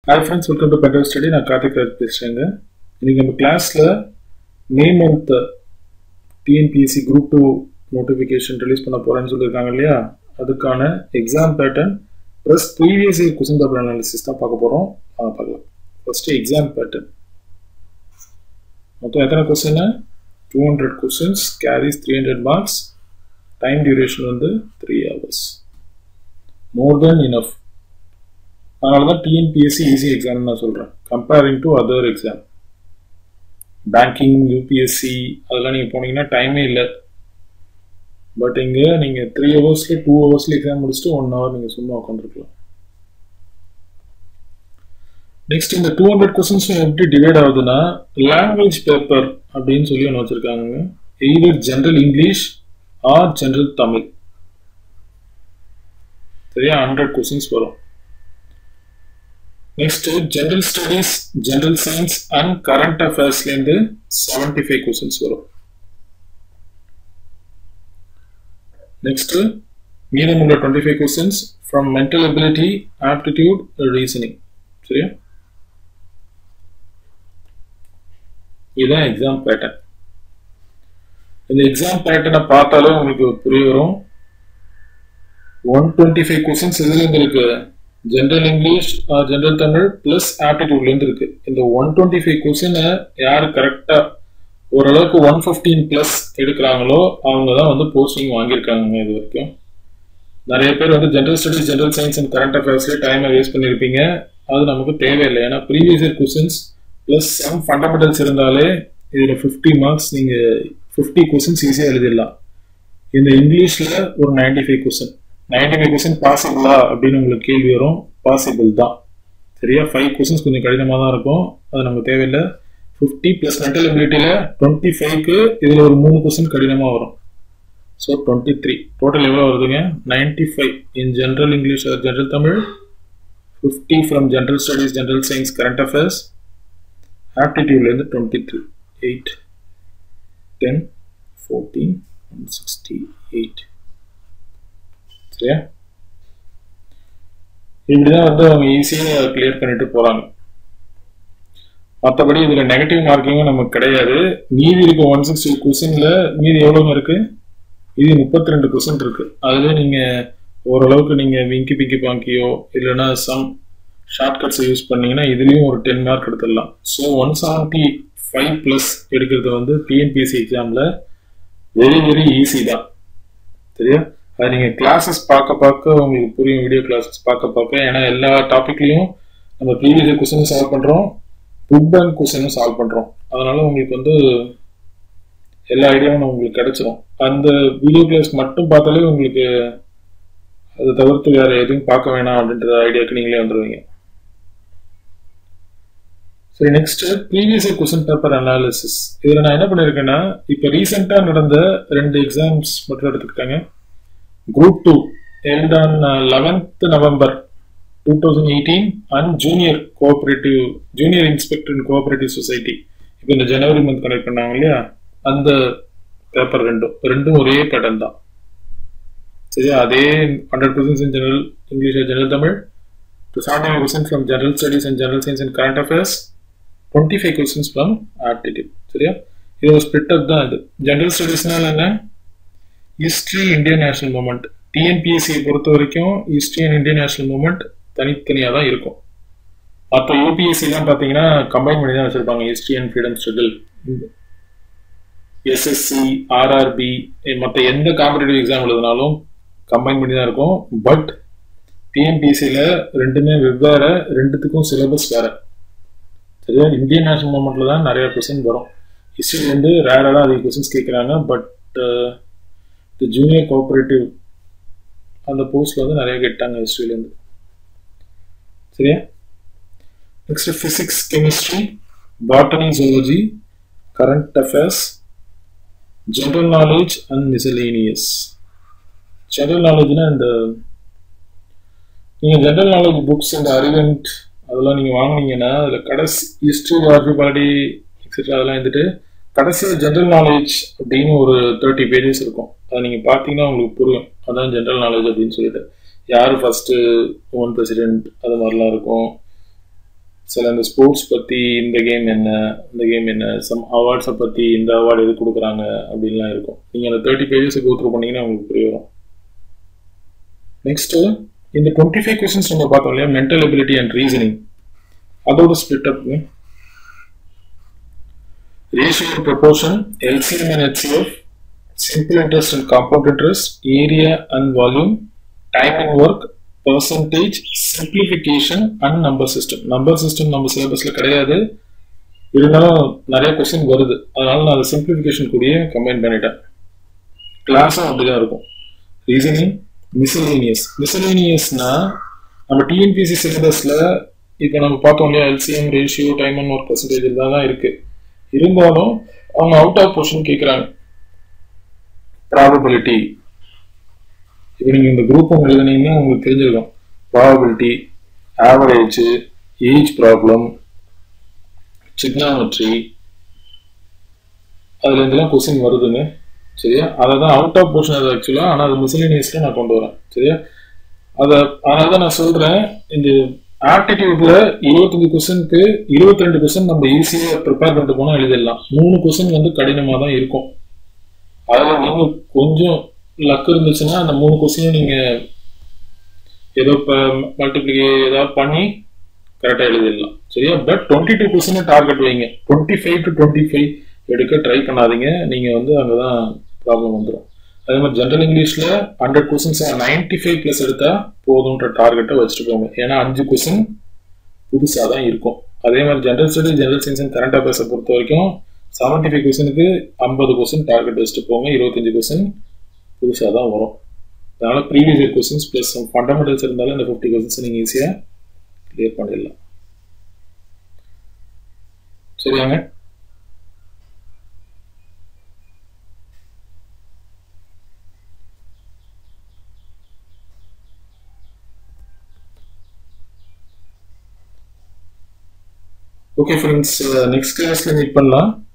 Hi friends welcome to better study நான் கார்த்திக் ராஜ் பேசுகிறேங்க இன்னைக்கு நம்ம கிளாஸில் May month TNPSC group two notification release பண்ண போகிறேன்னு சொல்லியிருக்காங்க இல்லையா அதுக்கான exam pattern plus previous year question paper analysis தான் பார்க்க போகிறோம் வாங்க பார்க்கலாம் ஃபஸ்ட்டு எக்ஸாம் பேட்டர்ன் மொத்தம் எத்தனை question two hundred questions carries three hundred marks time duration வந்து three hours more than enough அதனால தான் டிஎன்பிஎஸ்சி ஈஸி எக்ஸாம் நான் சொல்கிறேன் comparing to other exam banking UPSC அதெல்லாம் நீங்கள் போனீங்கன்னா டைமே இல்லை பட் இங்கே நீங்கள் த்ரீ ஹவர்ஸ்லேயே டூ ஹவர்ஸ்ல எக்ஸாம் முடிச்சுட்டு ஒன் ஹவர் நீங்கள் சும்மா உட்காந்துருக்கலாம் நெக்ஸ்ட் இந்த டூ ஹண்ட்ரட் கொஸ்டின்ஸ் எப்படி டிவைட் ஆகுதுன்னா லாங்குவேஜ் பேப்பர் அப்படின்னு சொல்லி ஒன்று வச்சுருக்காங்க either general English R general Tamil சரியா ஹண்ட்ரட் கொஸ்டின்ஸ் வரும் next general studies general science and current அஃபேர்ஸ்லேருந்து செவன்டி ஃபைவ் கொஸ்டின்ஸ் வரும் நெக்ஸ்ட் மீதமுள்ள twenty five questions from mental ability aptitude reasoning சரியா இதுதான் எக்ஸாம் பேட்டர்ன் இந்த எக்ஸாம் பேட்டர்னை பார்த்தாலே உங்களுக்கு புரிய வரும் ஒன் டுவெண்ட்டி ஃபைவ் கொஸ்டின்ஸ் இதில் உங்களுக்கு general English general Tamil plus ஆப்டிடியூட்லேருந்து இருக்கு இந்த ஒன் டுவெண்ட்டி ஃபைவ் கொஸ்டினை யார் கரெக்டாக ஓரளவுக்கு ஒன் ஃபிஃப்டீன் ப்ளஸ் எடுக்கிறாங்களோ அவங்க தான் வந்து போஸ்டிங் வாங்கியிருக்காங்க இது வரைக்கும் நிறைய பேர் வந்து general studies general science and current அஃபேர்ஸ்லேயே டைமை வேஸ்ட் பண்ணியிருப்பீங்க அது நமக்கு தேவையில்லை ஏன்னா previous year questions plus some fundamentals இருந்தாலே இதில் ஃபிஃப்டி மார்க்ஸ் நீங்கள் ஃபிஃப்டி கொஸ்டின்ஸ் ஈஸியாக எழுதிடலாம் இந்த இங்கிலீஷில் ஒரு ninety five question ninety five question பாசிபிளா அப்படின்னு உங்களுக்கு கேள்வி வரும் பாசிபிள் தான் சரியா ஃபைவ் கொஸ்டின்ஸ் கொஞ்சம் கடினமாக தான் இருக்கும் அது நமக்கு தேவையில்லை ஃபிஃப்டி ப்ளஸ் மென்டல் எபிலிட்டியில் டுவெண்ட்டி ஃபைவ்க்கு இதில் ஒரு மூணு கொஸ்டின் கடினமாக வரும் ஸோ டுவெண்ட்டி த்ரீ டோட்டல் எவ்வளோ வருதுங்க ninety five in general English general Tamil fifty from general studies general science current affairs ஆப்டிடியூட்லேருந்து twenty three eight ten fourteen sixty eight சரியா இப்படிதான் வந்து அவங்க ஈஸியாக கிளியர் பண்ணிட்டு போறாங்க மற்றபடி இதுல நெகட்டிவ் மார்க்கிங்கும் நமக்கு கிடையாது மீதி இருக்க ஒன் சிக்ஸ்டி கொஸ்டின்ல மீதி எவ்வளவு இருக்கு இது முப்பத்தி ரெண்டு கொஸ்டின் இருக்கு அதுல நீங்க ஓரளவுக்கு நீங்க விங்கி பிங்கி பாங்கியோ இல்லைன்னா சம் ஷார்ட்கட்ஸ் யூஸ் பண்ணீங்கன்னா இதுலயும் ஒரு டென் மார்க் எடுத்துடலாம் so one seventy five plus எடுக்கிறது வந்து டிஎன்பிஎஸ்சி எக்ஸாம்ல வெரி வெரி ஈஸி தான் சரியா அது நீங்கள் கிளாஸஸ் பார்க்க பார்க்க உங்களுக்கு புரியும் வீடியோ கிளாஸஸ் பார்க்க பார்க்க ஏன்னா எல்லா டாப்பிக்லையும் நம்ம ப்ரீவியஸ் கொஸ்டினும் சால்வ் பண்ணுறோம் புக் பேங்க் கொஸ்டினும் சால்வ் பண்ணுறோம் அதனால உங்களுக்கு வந்து எல்லா ஐடியாவும் உங்களுக்கு கிடைச்சிரும் அந்த வீடியோ கிளாஸ் மட்டும் பார்த்தாலே உங்களுக்கு அதை தவிர்த்து வேற எதுவும் பார்க்க வேணாம் அப்படின்ற ஐடியாவுக்கு நீங்களே வந்துடுவீங்க சரி next previous question paper analysis இதில் நான் என்ன பண்ணியிருக்கேன்னா இப்போ ரீசெண்டாக நடந்த ரெண்டு எக்ஸாம்ஸ் மட்டும் எடுத்துக்கிட்டாங்க group two held on uh, 11th November 2018 and junior cooperative junior inspector in cooperative society இப்போ இந்த ஜனவரி மந்த் கனெக்ட் பண்ணாங்க இல்லையா அந்த பேப்பர் ரெண்டும் ரெண்டும் ஒரே பேட்டர்ன் தான் சரியா அதே hundred questions in general English general Tamil to seventy five question from general studies and general science and current affairs twenty five questions from aptitude சரியா இது ஒரு ஸ்பிட் அப் தான் இது ஜெனரல் ஸ்டடீஸ்னால என்ன ஹிஸ்ட்ரி இந்தியன் நேஷனல் மூமெண்ட் டிஎன்பிஎஸ்சியை பொறுத்த வரைக்கும் history and Indian national movement தனித்தனியாக தான் இருக்கும் மற்ற யூபிஎஸ்சிலாம் பார்த்தீங்கன்னா கம்பைன் பண்ணி தான் வச்சுருப்பாங்க history and freedom struggle SSC RRB மற்ற எந்த காம்படிட்டிவ் எக்ஸாம் எழுதினாலும் கம்பைன் பண்ணி தான் இருக்கும் பட் டிஎன்பிஎஸ்சியில் ரெண்டுமே வெவ்வேறு ரெண்டுத்துக்கும் சிலபஸ் வேறு சரியா இந்தியன் நேஷனல் மூமெண்ட்ல தான் நிறைய கொஸ்டின் வரும் ஹிஸ்ட்ரியில் வந்து ரேராக தான் அதிக கொஸ்டின்ஸ் கேட்குறாங்க பட் இந்த ஜூனியர் கோஆப்ரேட்டிவ் அந்த போஸ்ட்ல வந்து நிறைய கேட்டாங்க ஹிஸ்ட்ரியிலேருந்து சரியா next physics chemistry botany zoology current affairs general knowledge and miscellaneous general நாலேஜ்னா இந்த நீங்கள் ஜென்ரல் நாலேஜ் புக்ஸ் இந்த அறிவெண்ட் அதெல்லாம் நீங்கள் வாங்கினீங்கன்னா அதில் கடைசி ஹிஸ்ட்ரி ஜாகிரபி பாடி எக்ஸெட்ரா அதெல்லாம் இருந்துட்டு கடைசியாக ஜென்ரல் நாலேஜ் அப்படின்னு ஒரு தேர்ட்டி பேஜஸ் இருக்கும் அதை நீங்கள் பார்த்தீங்கன்னா உங்களுக்கு புரியும் அதான் ஜென்ரல் நாலேஜ் அப்படின்னு சொல்லிட்டு யார் ஃபஸ்ட்டு ஓன் பிரசிடென்ட் அது மாதிரிலாம் இருக்கும் சில இந்த ஸ்போர்ட்ஸ் பற்றி இந்த கேம் என்ன இந்த கேம் என்ன சம் அவார்ட்ஸை பற்றி இந்த அவார்டு எது கொடுக்குறாங்க அப்படின்லாம் இருக்கும் நீங்கள் அந்த தேர்ட்டி பேஜஸ் கோ த்ரூ பண்ணீங்கன்னா உங்களுக்கு புரிய வரும் நெக்ஸ்ட்டு இந்த டுவெண்ட்டி ஃபைவ் கொஸ்டின்ஸ் நம்ம பார்த்தோம் இல்லையா மென்டல் எபிலிட்டி அண்ட் ரீசனிங் அதோட split up ratio proportion LCM and HCF simple interest and compound interest, area and volume, time and work, percentage, simplification and number system. number system நம்ம சிலபஸ்ல கிடையாது இருந்தாலும் நிறைய question வருது அதனால நான் அதை சிம்பிளிஃபிகேஷன் கூடயே கம்பைன் பண்ணிட்டேன் கிளாஸும் அப்படிதான் இருக்கும் ரீசனிங் மிசலேனியஸ் மிசலேனியஸ்னா நம்ம டிஎன்பிசி சிலபஸ்ல இப்போ நம்ம பார்த்தோம் இல்லையா LCM ratio time and work percentage தான் இருக்கு இருந்தாலும் அவங்க அவுட் ஆஃப் கொஸ்டின் கேட்குறாங்க ப்ராபபிலிட்டி இப்போ நீங்கள் இந்த குரூப் ஒன்று எழுதுனீங்கன்னா உங்களுக்கு தெரிஞ்சிருக்கும் ப்ராபபிலிட்டி ஆவரேஜ் ஏஜ் ப்ராப்ளம் சிக்னாமெட்ரி அதுல இருந்தெல்லாம் கொஸ்டின் வருதுங்க சரியா அதை தான் அவுட் ஆஃப் போர்ஷன் அது ஆக்சுவலாக ஆனால் அது மிஸ்லினியஸில் நான் கொண்டு வரேன் சரியா அதை அதனால தான் நான் சொல்கிறேன் இந்த ஆப்டிடியூட்ல இருபத்தஞ்சு கொஸ்டினுக்கு இருபத்தி ரெண்டு கொஸ்டின் நம்ம ஈஸியாக ப்ரிப்பேர் பண்ணிட்டு போனால் எழுதிடலாம் மூணு கொஸ்டின் வந்து கடினமாக தான் இருக்கும் அதில் நீங்க கொஞ்சம் லக் இருந்துச்சுன்னா அந்த மூணு கொஸ்டினும் நீங்க ஏதோ இப்போ மல்டிப்ளிகே ஏதாவது பண்ணி கரெக்டாக எழுதிடலாம் சரியா but twenty two question target வைங்க twenty five to twenty five எடுக்க ட்ரை பண்ணாதீங்க நீங்க வந்து அங்கே தான் ப்ராப்ளம் வந்துடும் அதே மாதிரி ஜென்ரல் இங்கிலீஷ்ல hundred questions ninety five plus எடுத்தா போதுன்ற டார்கெட்டை வச்சுட்டு போங்க ஏன்னா அஞ்சு கொஸ்டின் புதுசாக தான் இருக்கும் அதே மாதிரி general study general science and current அஃபேர்ஸை பொறுத்த வரைக்கும் செவன்டி ஃபைவ் கொஸ்டினுக்கு ஐம்பது கொஸ்டின் டார்கெட் வச்சுட்டு போங்க இருபத்தஞ்சு கொஸ்டின் புதுசாக தான் வரும் அதனால previous year questions plus fundamentals இருந்தாலும் இந்த ஃபிஃப்டி கொஸ்டின்ஸ் நீங்கள் ஈஸியாக கிளியர் பண்ணிடலாம் சரியாங்க ஓகே ஃப்ரெண்ட்ஸ் நெக்ஸ்ட் கிளாஸ்ல மீட் பண்ணலாம்